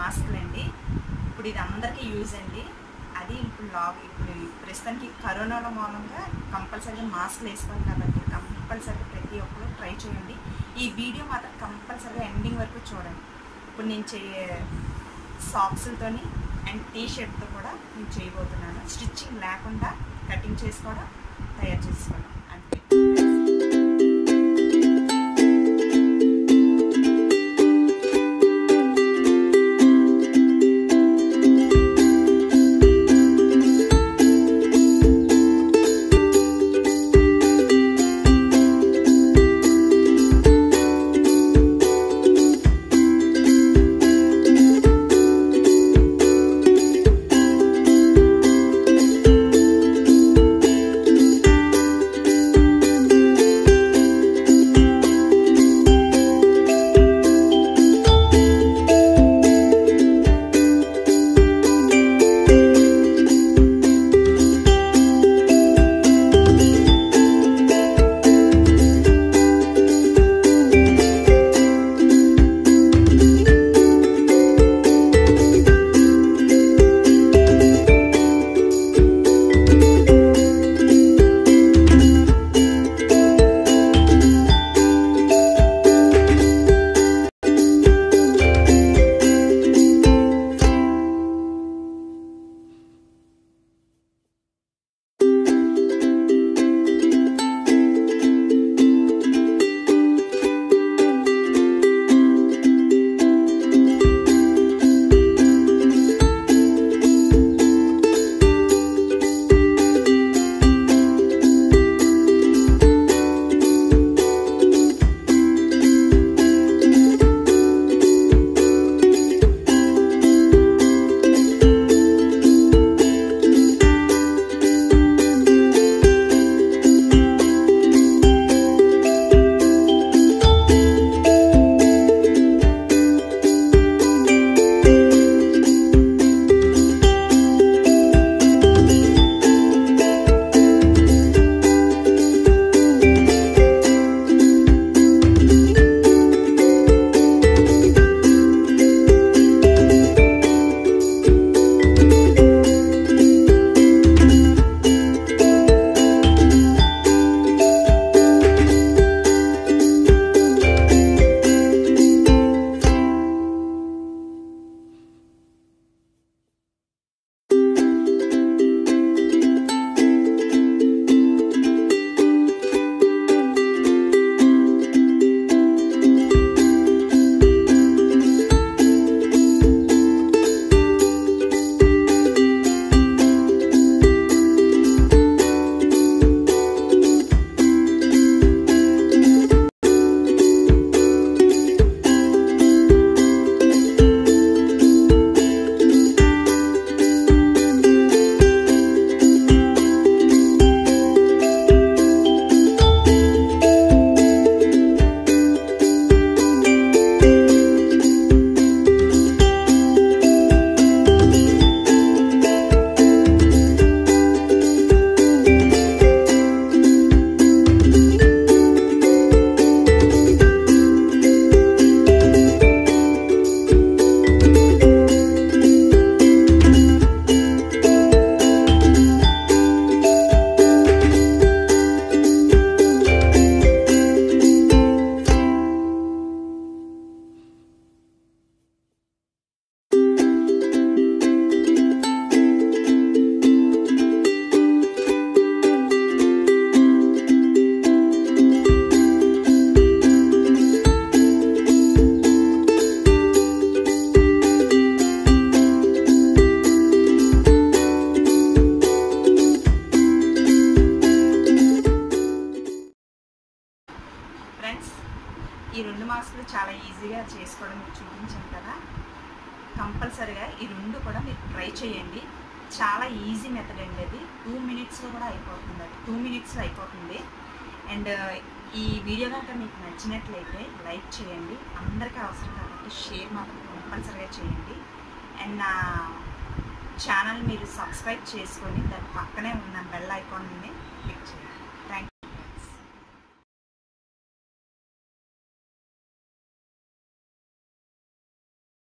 మాస్క్లు అండి ఇప్పుడు ఇది అందరికీ యూజ్ అండి అది ఇప్పుడు లాగ్ ఇప్పుడు ప్రస్తుతానికి కరోనాల మూలంగా కంపల్సరీగా మాస్క్లు వేసుకోవాలి కాబట్టి కంపల్సరీగా ప్రతి ఒక్కరు ట్రై చేయండి ఈ వీడియో మాత్రం కంపల్సరీగా ఎండింగ్ వరకు చూడండి ఇప్పుడు నేను చే సాక్స్లతోని అండ్ టీ షర్ట్తో కూడా నేను చేయబోతున్నాను స్టిచ్చింగ్ లేకుండా కటింగ్ చేసుకోవడం తయారు చేసుకోవడం అంతే ఫ్రెండ్స్ ఈ రెండు మాస్కులు చాలా ఈజీగా చేసుకోవడం మీకు చూపించాను కదా కంపల్సరిగా ఈ రెండు కూడా మీరు ట్రై చేయండి చాలా ఈజీ మెథడ్ అండి అది టూ మినిట్స్లో కూడా అయిపోతుంది అది టూ మినిట్స్లో అయిపోతుంది అండ్ ఈ వీడియో కనుక మీకు నచ్చినట్లయితే లైక్ చేయండి అందరికీ అవసరం కాబట్టి షేర్ మాత్రం కంపల్సరీగా చేయండి అండ్ నా ఛానల్ మీరు సబ్స్క్రైబ్ చేసుకొని దాని పక్కనే ఉన్న బెల్ ఐకాన్ని క్లిక్ చేయండి